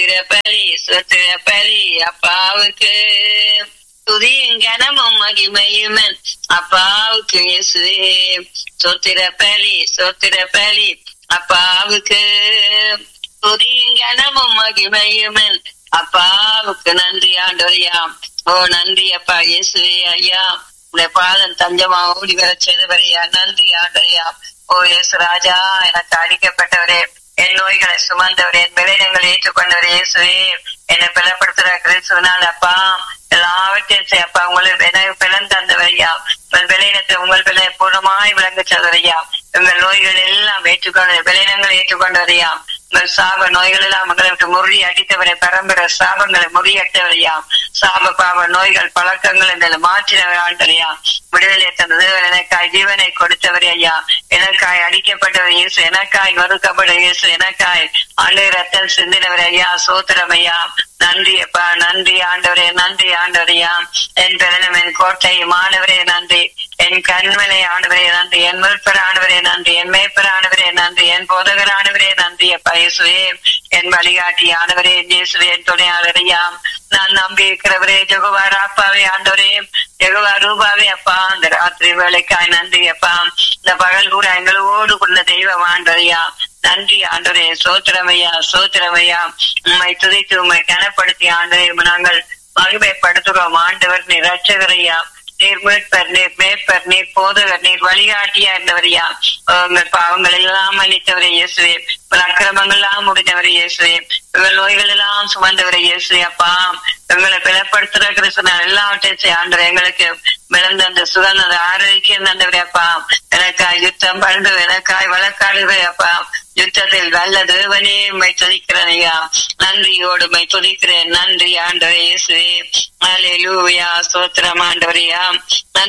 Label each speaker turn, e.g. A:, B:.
A: சோத்திர பலி சோத்திர பலி அப்பாவுக்கு துதியும் கனமும் மகிமையும் அப்பாவுக்கு இயேசுவே சோத்திர பலி சோத்திர பலி அப்பாவுக்கு துதியும் கனமும் மகிமையும் அப்பாவுக்கு நன்றி ஆண்டோரியாம் ஓ நன்றி அப்பா இயேசுவே ஐயா உடைய பாதம் தஞ்சமா ஓடி வர செய்தவரையா நன்றி ஆண்டோரியா ஓ இயேசு ராஜா எனக்கு அடிக்கப்பட்டவரே என் நோய்களை சுமந்தவரே என் விளையங்களை ஏற்றுக்கொண்டவரே இயேசுவே என்னை பலப்படுத்துற கிறிஸ்துவனால் அப்பா எல்லாவற்றையும் செய் அப்பா உங்களை எனக்கு பலன் தந்தவரையா உங்கள் விளையினத்தை உங்கள் விலை பூர்ணமாய் விளங்க செல்வரையா உங்கள் நோய்கள் எல்லாம் ஏற்றுக்கொண்ட விளையினங்களை ஏற்றுக்கொண்டவரையா உங்கள் சாப நோய்கள் எல்லாம் உங்களை விட்டு முறி அடித்தவரை பரம்பரை சாபங்களை முறியட்டவரையா சாப பாவ நோய்கள் பழக்கங்கள் இந்த மாற்றினவர் ஆண்டரையா விடுதலை தந்தது எனக்காய் ஜீவனை கொடுத்தவர் ஐயா எனக்காய் அடிக்கப்பட்டவர் இயேசு எனக்காய் நொறுக்கப்பட்ட இயேசு எனக்காய் ஆண்டு ரத்தம் சிந்தினவர் ஐயா சோத்திரம் ஐயா நன்றி அப்பா நன்றி ஆண்டவரே நன்றி ஆண்டவரையா என் பிறனும் என் கோட்டை மாணவரே நன்றி என் கண்மனை ஆண்டவரே நன்றி என் மீட்பர் ஆண்டவரே நன்றி என் மேய்ப்பர் ஆண்டவரே நன்றி என் போதகர் ஆண்டவரே நன்றி அப்பா இயேசுவே என் வழிகாட்டி ஆண்டவரே இயேசுவே என் துணையாளரையாம் நான் நம்பி இருக்கிறவரே ஜெகவா ராப்பாவே ஆண்டவரே ஜெகவா ரூபாவே அப்பா அந்த ராத்திரி வேலைக்காய் நன்றி அப்பா இந்த பகல் கூட எங்களோடு கொண்ட தெய்வம் ஆண்டவரையா நன்றி ஆண்டவரே சோத்திரமையா சோத்திரமையா உண்மை துதைத்து உண்மை கனப்படுத்தி ஆண்டவரே நாங்கள் மகிமைப்படுத்துகிறோம் ஆண்டவர் நீ ரட்சகரையா நீர் மீட்பர் நீர் மேய்ப்பர் நீர் போதகர் நீர் வழிகாட்டியா இருந்தவரையா உங்கள் பாவங்கள் எல்லாம் மன்னித்தவரை இயேசுவே உங்கள் அக்கிரமங்கள் எல்லாம் முடிந்தவரை இயேசுவே உங்கள் நோய்கள் எல்லாம் சுமந்தவரை இயேசுவே அப்பா எங்களை பலப்படுத்துற கிறிஸ்துவ எல்லாவற்றையும் ஆண்டு எங்களுக்கு விளந்த அந்த சுகந்த ஆரோக்கியம் தந்தவரே அப்பா எனக்காய் யுத்தம் பழுது எனக்காய் வழக்காடுவே அப்பா யுத்தத்தில் வல்ல தேவனே உண்மை துதிக்கிறேன் ஐயா நன்றியோடு உண்மை துதிக்கிறேன் நன்றி ஆண்டவரே இயேசுவே அலையூயா சோத்திரம் ஆண்டவரையா